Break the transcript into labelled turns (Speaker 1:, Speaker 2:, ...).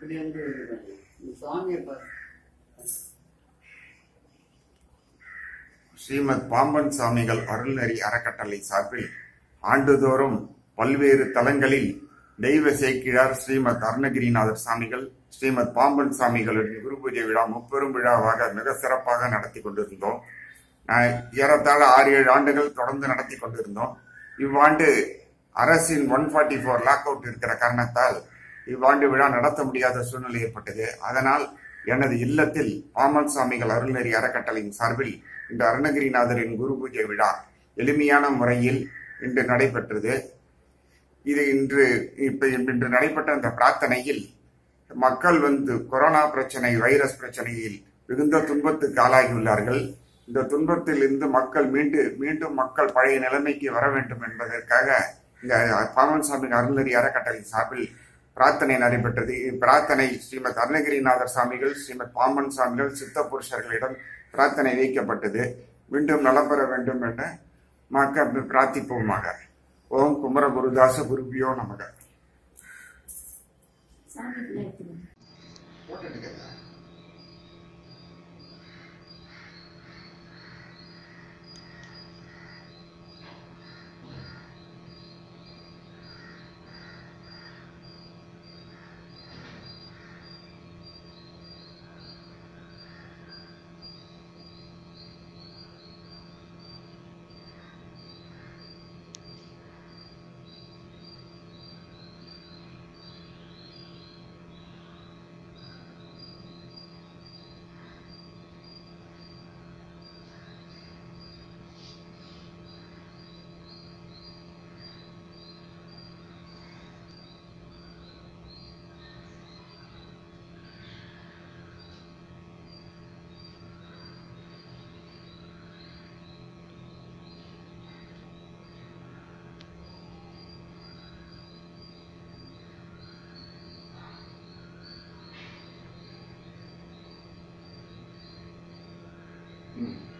Speaker 1: இப்படி வந்து இந்த சுவாமியை பாரு
Speaker 2: ஸ்ரீமத் பாம்பன் சாமிகள் அருள்நெறி அறக்கட்டளை சார்பில் ஆண்டுதோறும் பல்வேறு தலங்களில் தெய்வ சேக்கிழார் ஸ்ரீமத் அருணகிரிநாதர் சாமிகள் ஸ்ரீமத் பாம்பன் சாமிகளின் குரு பூஜை விழா முப்பெரும் விழாவாக மிக சிறப்பாக நடத்தி கொண்டிருந்தோம் நான் ஏறத்தாழ ஆறு ஏழு ஆண்டுகள் தொடர்ந்து நடத்தி கொண்டிருந்தோம் இவ்வாண்டு அரசின் one forty four lock out இருக்கிற காரணத்தால் இவ்வாண்டு விழா நடத்த முடியாத சூழ்நிலை ஏற்பட்டது அதனால் எனது இல்லத்தில் பாம்பன் சாமிகள் அருள்நெறி அறக்கட்டளையின் சார்பில் இந்த அருணகிரிநாதரின் குரு பூஜை விழா எளிமையான முறையில் இன்று நடைபெற்றது இது இன்று இப்ப இன்று நடைபெற்ற இந்த பிரார்த்தனையில் மக்கள் வந்து கொரோனா பிரச்சனை வைரஸ் பிரச்சனையில் மிகுந்த துன்பத்துக்கு ஆளாகியுள்ளார்கள் இந்த துன்பத்தில் இருந்து மக்கள் மீண்டு மீண்டும் மக்கள் பழைய நிலைமைக்கு வர வேண்டும் என்பதற்காக இந்த பாமன்சாமி அருள்நெறி அறக்கட்டளை சார்பில் பிரார்த்தனை நடைபெற்றது இப்பிரார்த்தனை ஸ்ரீமத் அருணகிரிநாதர் சாமிகள் ஸ்ரீமத் பாம்பன் சாமிகள் சித்த புருஷர்களிடம் பிரார்த்தனை வைக்கப்பட்டது மீண்டும் நலம் பெற வேண்டும் என மக்கள் பிரார்த்திப்போமாக ஓம் குமரகுருதாச குருபியோ நமக
Speaker 3: சாமி பிள்ளை எடுத்துக்கோங்க.
Speaker 2: ம்.